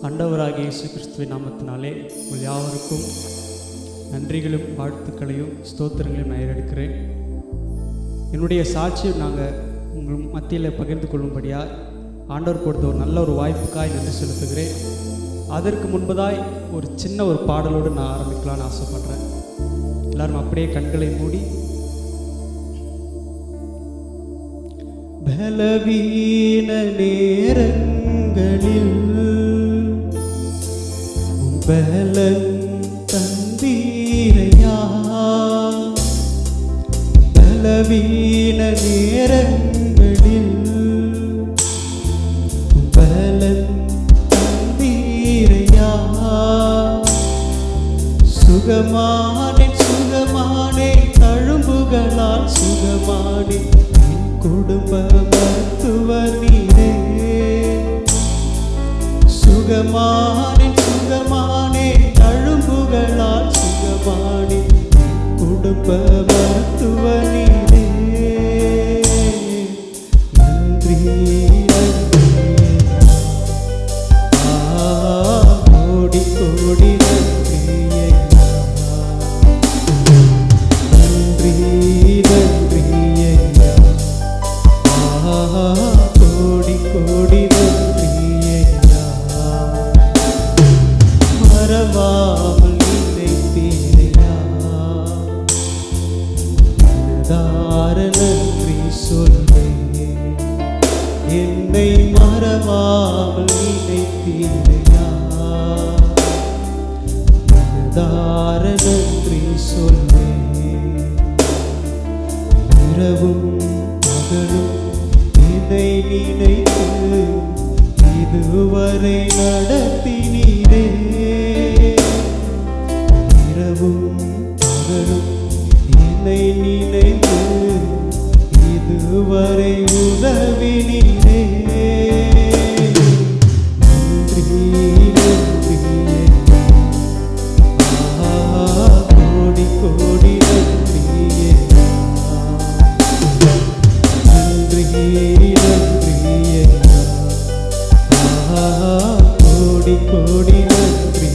ஆண்டவராகிய இயேசு கிறிஸ்துவின் நாமத்தினாலே உங்கள் யாவருக்கும் நன்றிகளும் வாழ்த்துக்களையும் ஸ்தோத்திரங்களையும் நான் ஏறெடுக்கிறேன் என்னுடைய சாட்சியை நாங்கள் உங்கள் மத்தியில் பகிர்ந்து கொள்ளும்படியாக ஆண்டவர் கொடுத்த ஒரு நல்ல ஒரு வாய்ப்புக்காய் நன்றி செலுத்துகிறேன் அதற்கு முன்பதாய் ஒரு சின்ன ஒரு பாடலோடு நான் ஆரம்பிக்கலாம்னு ஆசைப்படுறேன் எல்லாரும் அப்படியே கண்களை மூடி பலவீன நேரங்களில் உம் பலன் தந்தீரையா பலவீன நேரங்களில் உம் பலன் தந்தீரையா சுகமானே சுகமானே தழும்புகளால் சுகமானே என் குடும்ப மருத்துவ நீரே சுகமானே சுகமானே தழும்புகளால் சுகமானே என் குடும்ப மருத்துவ நீரே நன்றி நன்றி கோடி கோடி நன்றி ஐயா. நன்றி நன்றி ஐயா. ஆஹா, கோடி கோடி நன்றி ஐயா. மறவாமல் நினைத்தீரையா தார நன்றி சொல்வேன் என்னை மறவாமல் நினைத்தீரையா தார நன்றி சொல்வேன் இரவும் பகலும் என்னை நினைத்து இதுவரை நடத்தினீரே இரவும் பகலும் என்னை நினைத்து இதுவரை உதவினீரே நன்றி நன்றி ஆஹா, கோடி கோடி நன்றி நன்றி நன்றி ஆஹா, கோடி கோடி நன்றி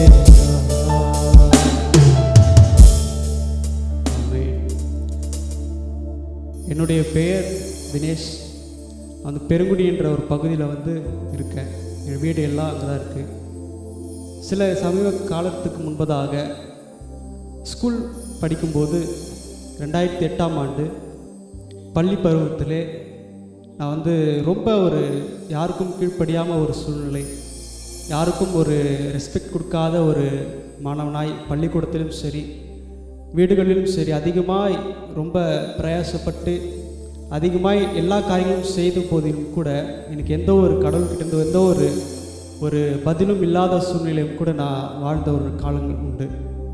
என்னுடைய பெயர் தினேஷ் அந்த பெருங்குடி என்ற ஒரு பகுதியில் வந்து இருக்கேன் என் வீடு எல்லாம் அங்கே தான் இருக்குது சில சமீப காலத்துக்கு முன்பதாக ஸ்கூல் படிக்கும்போது ரெண்டாயிரத்தி எட்டாம் ஆண்டு பள்ளி பருவத்திலே நான் வந்து ரொம்ப ஒரு யாருக்கும் கீழ்ப்படியாமல் ஒரு சூழ்நிலை யாருக்கும் ஒரு ரெஸ்பெக்ட் கொடுக்காத ஒரு மாணவனாய் பள்ளிக்கூடத்திலும் சரி வீடுகளிலும் சரி அதிகமாய் ரொம்ப பிரயாசப்பட்டு அதிகமாய் எல்லா காரியங்களும் செய்த போதிலும் கூட எனக்கு எந்த ஒரு கடவுள்கிட்ட எந்த ஒரு ஒரு பதிலும் இல்லாத சூழ்நிலையும் கூட நான் வாழ்ந்த ஒரு காலங்கள் உண்டு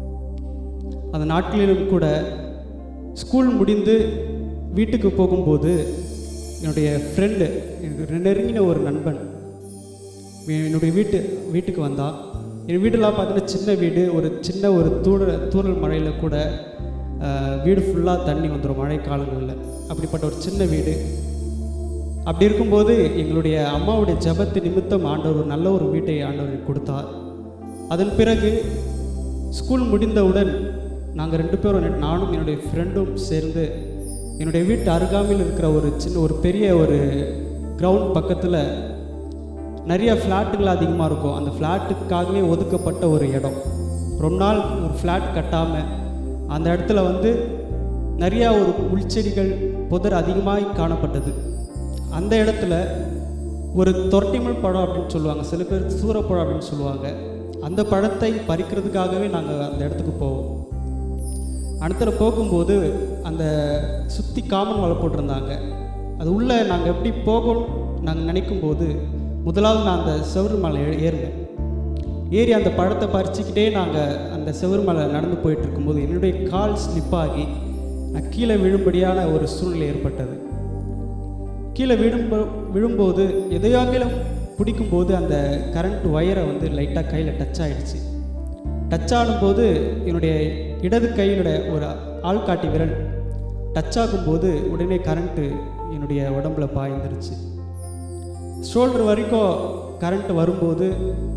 அந்த நாட்களிலும் கூட ஸ்கூல் முடிந்து வீட்டுக்கு போகும்போது என்னுடைய ஃப்ரெண்டு எனக்கு நெருங்கின ஒரு நண்பன் என்னுடைய வீட்டு வீட்டுக்கு வந்தான் என் வீடெல்லாம் பார்த்தீங்கன்னா சின்ன வீடு ஒரு சின்ன ஒரு தூர தூரல் மழையில் கூட ஆஹ், வீடு ஃபுல்லாக தண்ணி வந்துடும் மழை காலங்களில் அப்படிப்பட்ட ஒரு சின்ன வீடு அப்படி இருக்கும்போது எங்களுடைய அம்மாவுடைய ஜெபத்து நிமித்தம் ஆண்டவர் ஒரு நல்ல ஒரு வீட்டை ஆண்டவர் எனக்கு கொடுத்தார் அதன் பிறகு ஸ்கூல் முடிந்தவுடன் நாங்கள் ரெண்டு பேரும் நானும் என்னுடைய ஃப்ரெண்டும் சேர்ந்து என்னுடைய வீட்டு அருகாமையில் இருக்கிற ஒரு சின்ன ஒரு பெரிய ஒரு கிரவுண்ட் பக்கத்தில் நிறைய ஃப்ளாட்டுகள் அதிகமாக இருக்கும் அந்த ஃப்ளாட்டுக்காகவே ஒதுக்கப்பட்ட ஒரு இடம் ரொம்ப நாள் ஒரு ஃப்ளாட் கட்டாமல் அந்த இடத்துல வந்து நிறையா ஒரு முள்செடிகள் புதர் அதிகமாக காணப்பட்டது அந்த இடத்துல ஒரு தொரட்டிமல் பழம் அப்படின்னு சொல்லுவாங்க சில பேர் சூரப்பழம் அப்படின்னு சொல்லுவாங்க அந்த பழத்தை பறிக்கிறதுக்காகவே நாங்கள் அந்த இடத்துக்கு போவோம் அடுத்துல போகும்போது அந்த சுற்றி காமன் வலை போட்டிருந்தாங்க அது உள்ளே நாங்கள் எப்படி போகணும் நாங்கள் நினைக்கும்போது முதலாவது நான் அந்த செவரு மலை ஏ- ஏறினேன் ஏறி அந்த பழத்தை பறிச்சுக்கிட்டே நாங்கள் அந்த செவரு மலை நடந்து போயிட்டு இருக்கும்போது என்னுடைய கால் ஸ்லிப்பாகி நான் கீழே விழும்படியான ஒரு சூழ்நிலை ஏற்பட்டது கீழே விழும்போ விழும்போது எதையாகிலும் பிடிக்கும்போது அந்த கரண்ட் ஒயரை வந்து லைட்டாக கையில் டச் ஆயிடுச்சு டச் ஆகும்போது என்னுடைய இடது கையினுடைய ஒரு ஆள்காட்டி விரல் டச் ஆகும்போது உடனே கரண்ட்டு என்னுடைய உடம்புல பாய்ந்துருச்சு ஷோல்டர் வரைக்கும் கரண்ட் வரும்போது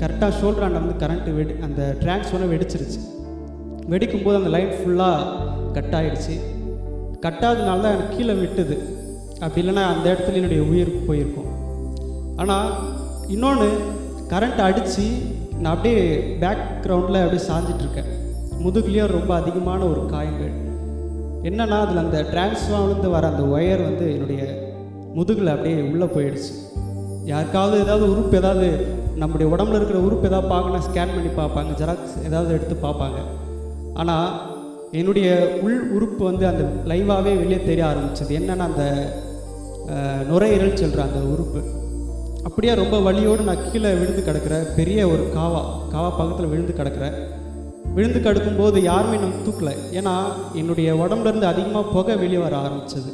கரெக்டாக ஷோல்டராண்ட வந்து கரண்ட்டு வெடி அந்த டிரான்ஸ்ஃபார்மர் வெடிச்சிருச்சு வெடிக்கும் போது அந்த லைன் ஃபுல்லாக கட் ஆயிடுச்சு கட்டாதனால தான் எனக்கு கீழே விட்டுது அப்படி இல்லைன்னா அந்த இடத்துல என்னுடைய உயிர் போயிருக்கும் ஆனால் இன்னொன்று கரண்ட் அடித்து நான் அப்படியே பேக்ரவுண்டில் அப்படியே சாஞ்சிட்டு இருக்கேன் முதுகுலேயும் ரொம்ப அதிகமான ஒரு காயங்கள் என்னன்னா அதில் அந்த டிரான்ஸ்ஃபார்ம்லேருந்து வர அந்த ஒயர் வந்து என்னுடைய முதுகில் அப்படியே உள்ளே போயிடுச்சு யாருக்காவது ஏதாவது உறுப்பு ஏதாவது நம்முடைய உடம்புல இருக்கிற உறுப்பு ஏதாவது பார்க்கணும் ஸ்கேன் பண்ணி பார்ப்பாங்க ஜெராக்ஸ் ஏதாவது எடுத்து பார்ப்பாங்க ஆனால் என்னுடைய உள் உறுப்பு வந்து அந்த லைவாகவே வெளியே தெரிய ஆரம்பிச்சது என்னென்னா அந்த அஹ், நுரையீரல் சொல்கிற அந்த உறுப்பு அப்படியே ரொம்ப வலியோடு நான் கீழே விழுந்து கிடக்கிறேன் பெரிய ஒரு காவா காவா பக்கத்தில் விழுந்து கிடக்கிறேன் விழுந்து கிடக்கும்போது யாருமே நம்ம தூக்கல ஏன்னா என்னுடைய உடம்புல இருந்து அதிகமாக புகை வெளியே வர ஆரம்பிச்சது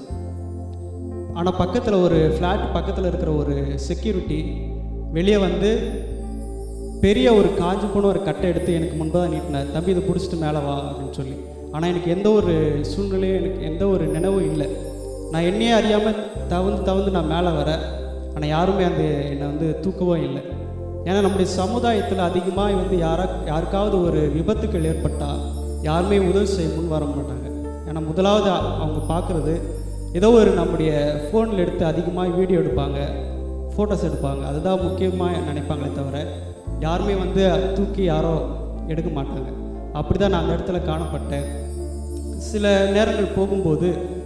ஆனால் பக்கத்தில் ஒரு ஃப்ளாட் பக்கத்தில் இருக்கிற ஒரு செக்யூரிட்டி வெளியே வந்து பெரிய ஒரு காஞ்சு போன ஒரு கட்டை எடுத்து எனக்கு முன்பாக நீட்டினார் தம்பி இதை பிடிச்சிட்டு மேலே வா அப்படின்னு சொல்லி ஆனால் எனக்கு எந்த ஒரு சூழ்நிலையும் எனக்கு எந்த ஒரு நினைவும் இல்லை நான் என்னையே அறியாமல் தவந்து தவந்து நான் மேலே வரேன் ஆனால் யாருமே அந்த என்னை வந்து தூக்கவும் இல்லை ஏன்னா நம்முடைய சமுதாயத்தில் அதிகமாக வந்து யாரா யாருக்காவது ஒரு விபத்துக்கள் ஏற்பட்டால் யாருமே உதவி செய்ய முன் வர மாட்டாங்க ஏன்னா முதலாவது அ- அவங்க பார்க்குறது ஏதோ ஒரு நம்முடைய ஃபோனில் எடுத்து அதிகமாக வீடியோ எடுப்பாங்க ஃபோட்டோஸ் எடுப்பாங்க அதுதான் முக்கியமாக நினைப்பாங்களே தவிர யாருமே வந்து தூக்கி யாரோ எடுக்க மாட்டாங்க அப்படி தான் நான் அந்த இடத்துல காணப்பட்டேன் சில நேரங்கள் போகும்போது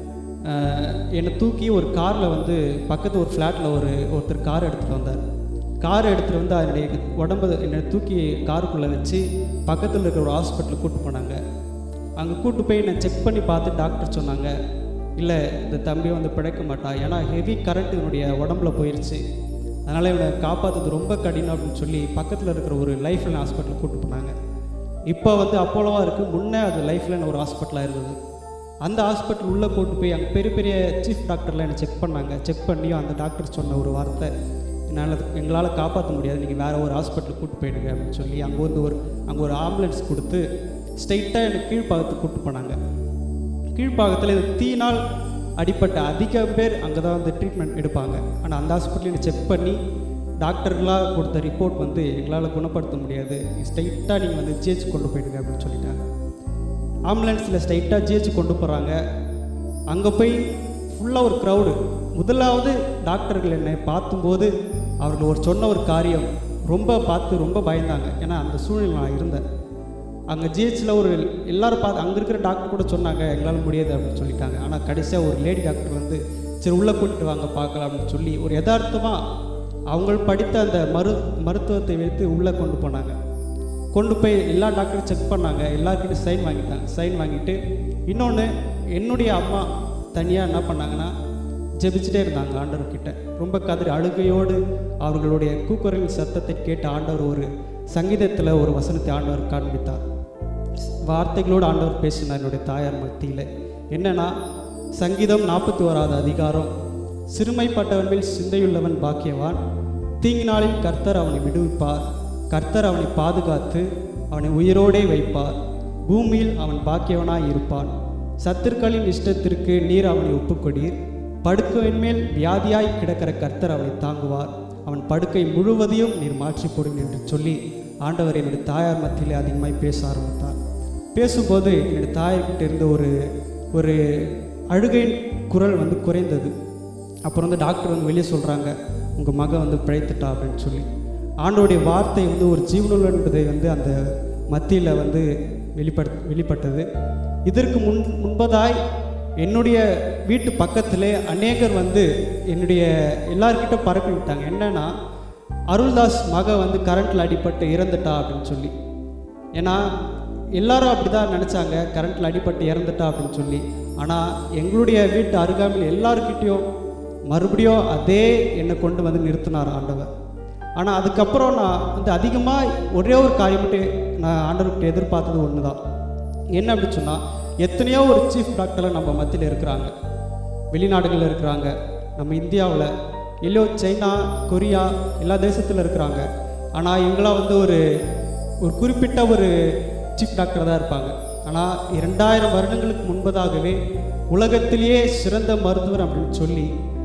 அஹ், என்னை தூக்கி ஒரு காரில் வந்து பக்கத்து ஒரு ஃப்ளாட்டில் ஒரு ஒருத்தர் கார் எடுத்துகிட்டு வந்தார் கார் எடுத்துகிட்டு வந்து அதனுடைய உடம்பு என்னை தூக்கி காருக்குள்ளே வச்சு பக்கத்தில் இருக்கிற ஒரு ஹாஸ்பிட்டலுக்கு கூப்பிட்டு போனாங்க அங்கே கூட்டு போய் என்னை செக் பண்ணி பார்த்து டாக்டர் சொன்னாங்க இல்லை இந்த தம்பி வந்து பிழைக்க மாட்டா ஏன்னா ஹெவி கரண்ட் இவனுடைய உடம்புல போயிடுச்சு அதனால் இவனை காப்பாற்றுறது ரொம்ப கடினம் அப்படின்னு சொல்லி பக்கத்தில் இருக்கிற ஒரு லைஃப் லைன் ஹாஸ்பிட்டலுக்கு கூப்பிட்டு போனாங்க இப்போ வந்து அப்போலோவாக இருக்குது முன்னே அது லைஃப் லைன் ஒரு ஹாஸ்பிட்டலாக இருந்தது அந்த ஹாஸ்பிட்டல் உள்ளே கூட்டு போய் அங்கே பெரிய பெரிய சீஃப் டாக்டர்லாம் என்னை செக் பண்ணாங்க செக் பண்ணியும் அந்த டாக்டர் சொன்ன ஒரு வார்த்தை என்னால் எங்களால் காப்பாற்ற முடியாது நீங்கள் வேறு ஒரு ஹாஸ்பிட்டலுக்கு கூட்டு போயிடுங்க அப்படின்னு சொல்லி அங்கே வந்து ஒரு அங்கே ஒரு ஆம்புலன்ஸ் கொடுத்து ஸ்ட்ரைட்டாக எனக்கு கீழ்ப்பாகத்துக்கு கூப்பிட்டு போனாங்க கீழ்ப்பாகத்தில் இது தீனால் அடிப்பட்ட அதிக பேர் அங்கே தான் வந்து ட்ரீட்மெண்ட் எடுப்பாங்க ஆனால் அந்த ஹாஸ்பிட்டலில் செக் பண்ணி டாக்டர்களாக கொடுத்த ரிப்போர்ட் வந்து எங்களால் குணப்படுத்த முடியாது ஸ்ட்ரைட்டாக நீங்கள் வந்து ஜிஹெச் கொண்டு போயிடுங்க அப்படின்னு சொல்லிட்டாங்க ஆம்புலன்ஸில் ஸ்ட்ரைட்டாக ஜிஹெச் கொண்டு போகிறாங்க அங்கே போய் ஃபுல்லாக ஒரு க்ரௌடு முதலாவது டாக்டர்கள் என்னை பார்த்தும்போது அவர்கள் ஒரு சொன்ன ஒரு காரியம் ரொம்ப பார்த்து ரொம்ப பயந்தாங்க ஏன்னா அந்த சூழ்நிலை நான் இருந்தேன் அங்கே ஜிஹெச்சில் ஒரு எல்லாரும் பார்த்து அங்கே இருக்கிற டாக்டர் கூட சொன்னாங்க எங்களால் முடியாது அப்படின்னு சொல்லிட்டாங்க ஆனால் கடைசியாக ஒரு லேடி டாக்டர் வந்து சரி உள்ளே கூட்டிட்டு வாங்க பார்க்கலாம் அப்படின்னு சொல்லி ஒரு யதார்த்தமாக அவங்க படித்த அந்த மரு மருத்துவத்தை வைத்து உள்ளே கொண்டு போனாங்க கொண்டு போய் எல்லா டாக்டரும் செக் பண்ணாங்க எல்லாருக்கிட்டையும் சைன் வாங்கிட்டாங்க சைன் வாங்கிட்டு இன்னொன்று என்னுடைய அம்மா தனியாக என்ன பண்ணாங்கன்னா ஜெபிச்சுட்டே இருந்தாங்க ஆண்டவர்கிட்ட ரொம்ப கதறி அழுகையோடு அவர்களுடைய கூக்குரலின் சத்தத்தை கேட்டு ஆண்டவர் ஒரு சங்கீதத்தில் ஒரு வசனத்தை ஆண்டவர் காண்பித்தார் வார்த்தைகளோடு ஆண்டவர் பேசினார் என்னுடைய தாயார் மத்தியில் என்னன்னா சங்கீதம் நாற்பத்தி ஓராவது அதிகாரம் சிறுமைப்பட்டவன் மேல் சிந்தையுள்ளவன் பாக்கியவான் தீங்கினாளில் கர்த்தர் அவனை விடுவிப்பார் கர்த்தர் அவனை பாதுகாத்து அவனை உயிரோடே வைப்பார் பூமியில் அவன் பாக்கியவனாய் இருப்பான் சத்துருக்களின் இஷ்டத்திற்கு நீர் அவனை ஒப்புக்கொடீர் படுக்கையின் மேல் வியாதியாய் கிடக்கிற கர்த்தர் அவனை தாங்குவார் அவன் படுக்கை முழுவதையும் நீர் மாற்றி போடும் என்று சொல்லி ஆண்டவர் என்னுடைய தாயார் மத்தியிலே அதிகமாய் பேச ஆரம்பித்தார் பேசும்போது என்னுடைய தாயார்கிட்ட இருந்த ஒரு ஒரு அழுகையின் குரல் வந்து குறைந்தது அப்புறம் வந்து டாக்டர் வந்து வெளியே சொல்கிறாங்க உங்கள் மகன் வந்து பிழைத்துட்டா அப்படின்னு சொல்லி ஆண்டோடைய வார்த்தை வந்து ஒரு ஜீவனுள்ள என்பதை வந்து அந்த மத்தியில் வந்து வெளிப்பட வெளிப்பட்டது இதற்கு முன் முன்பதாய் என்னுடைய வீட்டு பக்கத்திலே அநேகர் வந்து என்னுடைய எல்லார்கிட்ட பரப்பி விட்டாங்க என்னன்னா அருள்தாஸ் மக வந்து கரண்ட்டில் அடிபட்டு இறந்துட்டா அப்படின்னு சொல்லி ஏன்னா எல்லாரும் அப்படி தான் நினச்சாங்க கரண்ட்டில் அடிபட்டு இறந்துட்டா அப்படின்னு சொல்லி ஆனால் எங்களுடைய வீட்டு அருகாமையில் எல்லாருக்கிட்டேயும் மறுபடியும் அதே என்னை கொண்டு வந்து நிறுத்தினார் ஆண்டவர் ஆனால் அதுக்கப்புறம் நான் வந்து அதிகமாக ஒரே ஒரு காரியம் மட்டும் நான் ஆண்டவர்கிட்ட எதிர்பார்த்தது ஒன்று தான் என்ன அப்படின்னு சொன்னால் எத்தனையோ ஒரு சீஃப் டாக்டர்லாம் நம்ம மத்தியில் இருக்கிறாங்க வெளிநாடுகளில் இருக்கிறாங்க நம்ம இந்தியாவில் எல்லோ சைனா கொரியா எல்லா தேசத்தில் இருக்கிறாங்க ஆனால் இவங்களாம் வந்து ஒரு ஒரு குறிப்பிட்ட ஒரு சீஃப் டாக்டர் தான் இருப்பாங்க ஆனால் இரண்டாயிரம் வருடங்களுக்கு முன்பதாகவே உலகத்திலேயே சிறந்த மருத்துவர் அப்படின்னு சொல்லி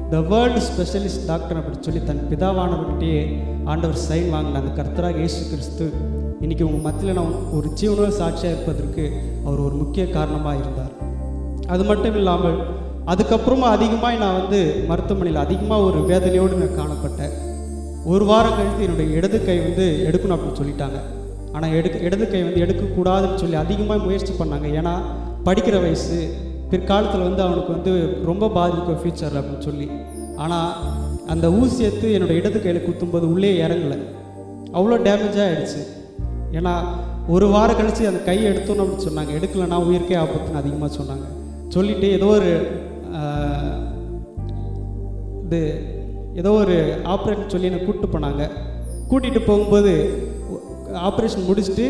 த வேர்ல்டு ஸ்பெஷலிஸ்ட் டாக்டர் அப்படின்னு சொல்லி தன் பிதாவானவர்கிட்டயே ஆண்டவர் சைன் வாங்கின அந்த கர்த்தராக இயேசு கிறிஸ்து இன்றைக்கி உங்கள் மத்தியில் நான் ஒரு ஜீவனுள்ள சாட்சியாக இருப்பதற்கு அவர் ஒரு முக்கிய காரணமாக இருந்தார் அது மட்டும் இல்லாமல் அதுக்கப்புறமா அதிகமாக நான் வந்து மருத்துவமனையில் அதிகமாக ஒரு வேதனையோடு நான் காணப்பட்டேன் ஒரு வாரம் கழித்து என்னுடைய இடது கை வந்து எடுக்கணும் அப்படின்னு சொல்லிட்டாங்க ஆனால் எடுக்க இடது கை வந்து எடுக்கக்கூடாதுன்னு சொல்லி அதிகமாக முயற்சி பண்ணாங்க ஏன்னா படிக்கிற வயசு பிற்காலத்தில் வந்து அவனுக்கு வந்து ரொம்ப பாதிக்கும் ஃப்யூச்சரில் அப்படின்னு சொல்லி ஆனால் அந்த ஊசி எடுத்து என்னோட இடது கையில் குத்தும்போது உள்ளே இறங்கலை அவ்வளோ டேமேஜாக ஆயிடுச்சு ஏன்னா ஒரு வாரம் கழித்து அந்த கையை எடுத்தோன்னு அப்படின்னு சொன்னாங்க எடுக்கலைன்னா உயிருக்கே ஆபத்துன்னு அதிகமாக சொன்னாங்க சொல்லிவிட்டு ஏதோ ஒரு ஆஹ், இது ஏதோ ஒரு ஆப்ரேஷன் சொல்லி என்னை கூப்பிட்டு போனாங்க கூட்டிகிட்டு போகும்போது ஆப்ரேஷன் முடிச்சுட்டு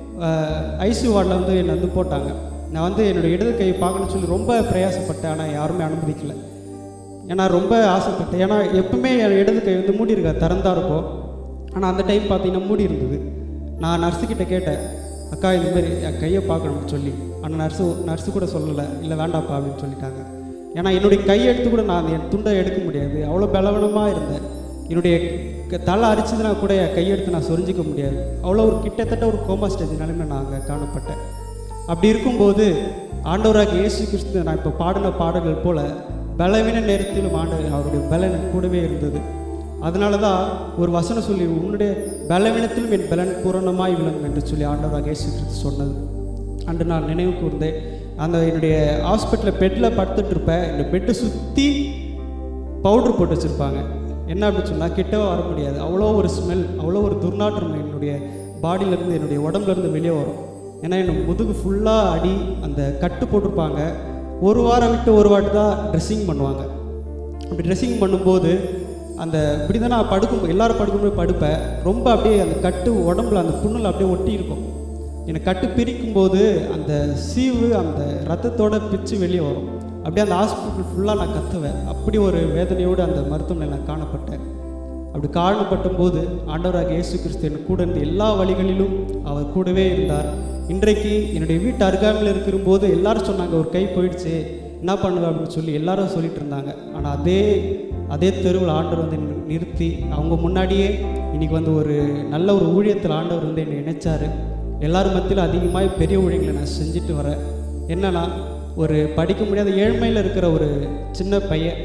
ஐசியூ வார்டில் வந்து என்னை வந்து போட்டாங்க நான் வந்து என்னோடய இடது கையை பார்க்கணும்னு சொல்லி ரொம்ப பிரயாசப்பட்டேன் ஆனால் யாருமே அனுமதிக்கல ஏன்னா ரொம்ப ஆசைப்பட்டேன் ஏன்னா எப்பவுமே என் இடது கை வந்து மூடி இருக்கா திறந்தா இருக்கும் ஆனால் அந்த டைம் பார்த்தீங்கன்னா மூடி இருந்தது நான் நர்ஸுக்கிட்ட கேட்டேன் அக்கா இந்த மாதிரி என் கையை பார்க்கணும்னு சொல்லி ஆனால் நர்ஸு நர்ஸு கூட சொல்லலை இல்லை வேண்டாப்பா அப்படின்னு சொல்லிட்டாங்க ஏன்னா என்னுடைய கையை எடுத்து கூட நான் என் துண்டை எடுக்க முடியாது அவ்வளோ பலவனமாக இருந்தேன் என்னுடைய க- தலை அரிச்சதுனா கூட என் கையெடுத்து நான் சொரிஞ்சிக்க முடியாது அவ்வளோ ஒரு கிட்டத்தட்ட ஒரு கோமா ஸ்டேஜ் நிலைமை நான் அங்கே காணப்பட்டேன் அப்படி இருக்கும்போது ஆண்டவராக இயேசு கிறிஸ்து நான் இப்போ பாடின பாடல்கள் போல பலவீன நேரத்திலும் ஆண்டவர் அவருடைய பலன் கூடவே இருந்தது அதனால தான் ஒரு வசனம் சொல்லி உன்னுடைய பலவீனத்திலும் என் பலன் பூரணமாய் விளங்கும் என்று சொல்லி ஆண்டவராக இயேசு கிறிஸ்து சொன்னது அன்று நான் நினைவு கூர்ந்தேன் அந்த என்னுடைய ஹாஸ்பிட்டலில் பெட்டில் படுத்துட்டு இருப்பேன் இந்த பெட்டை சுற்றி பவுட்ரு போட்டு வச்சுருப்பாங்க என்ன அப்படின்னு சொன்னால் கிட்டவே வர முடியாது அவ்வளோ ஒரு ஸ்மெல் அவ்வளோ ஒரு துர்நாற்றம் என்னுடைய பாடியிலேருந்து என்னுடைய உடம்புலேருந்து வெளியே வரும் ஏன்னா என் முதுகு ஃபுல்லாக அடி அந்த கட்டு போட்டிருப்பாங்க ஒரு வாரம் விட்டு ஒரு வாட்டி தான் ட்ரெஸ்ஸிங் பண்ணுவாங்க அப்படி ட்ரெஸ்ஸிங் பண்ணும்போது அந்த இப்படி தான் நான் படுக்கும் எல்லாரும் படுக்கும்போது படுப்பேன் ரொம்ப அப்படியே அந்த கட்டு உடம்புல அந்த புண்ணில் அப்படியே ஒட்டி இருக்கும் எனக்கு கட்டு பிரிக்கும் போது அந்த சீவு அந்த ரத்தத்தோட பிச்சு வெளியே வரும் அப்படியே அந்த ஹாஸ்பிட்டல் ஃபுல்லாக நான் கத்துவேன் அப்படி ஒரு வேதனையோடு அந்த மருத்துவமனையில் நான் காணப்பட்டேன் அப்படி காணப்பட்டும் போது ஆண்டவராக இயேசு கிறிஸ்து என் கூட இருந்த எல்லா வழிகளிலும் அவர் கூடவே இருந்தார் இன்றைக்கு என்னுடைய வீட்டு அருகாமையில் இருக்கும்போது எல்லாரும் சொன்னாங்க ஒரு கை போயிடுச்சு என்ன பண்ணுவ அப்படின்னு சொல்லி எல்லாரும் சொல்லிட்டு இருந்தாங்க ஆனால் அதே அதே தெருவில் ஆண்டவர் வந்து என்னை நிறுத்தி அவங்க முன்னாடியே இன்னைக்கு வந்து ஒரு நல்ல ஒரு ஊழியத்தில் ஆண்டவர் வந்து என்னை இணைச்சாரு எல்லாரும் மத்தியில் அதிகமாக பெரிய ஊழியங்களை நான் செஞ்சுட்டு வரேன் என்னன்னா ஒரு படிக்க முடியாத ஏழ்மையில் இருக்கிற ஒரு சின்ன பையன்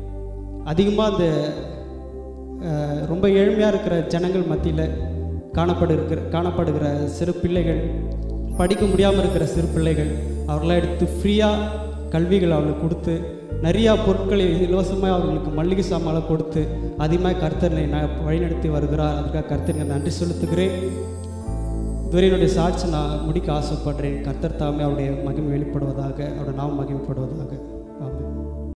அதிகமாக அந்த அஹ், ரொம்ப ஏழ்மையாக இருக்கிற ஜனங்கள் மத்தியில் காணப்படு இருக்கிற காணப்படுகிற சிறு பிள்ளைகள் படிக்க முடியாமல் இருக்கிற சிறு பிள்ளைகள் அவர்களாம் எடுத்து ஃப்ரீயாக கல்விகள் அவர்களுக்கு கொடுத்து நிறையா பொருட்களை இலவசமாக அவர்களுக்கு மல்லிகை சாமானை கொடுத்து அதிகமாக கர்த்தனை நான் வழிநடத்தி வருகிறார் அதுக்காக கர்த்தருக்கு நன்றி செலுத்துகிறேன் இதுவரை என்னுடைய சாட்சி நான் முடிக்க ஆசைப்படுறேன் கர்த்தர் தாமே அவருடைய மகிமை வெளிப்படுவதாக அவருடைய நாம மகிமைப்படுவதாக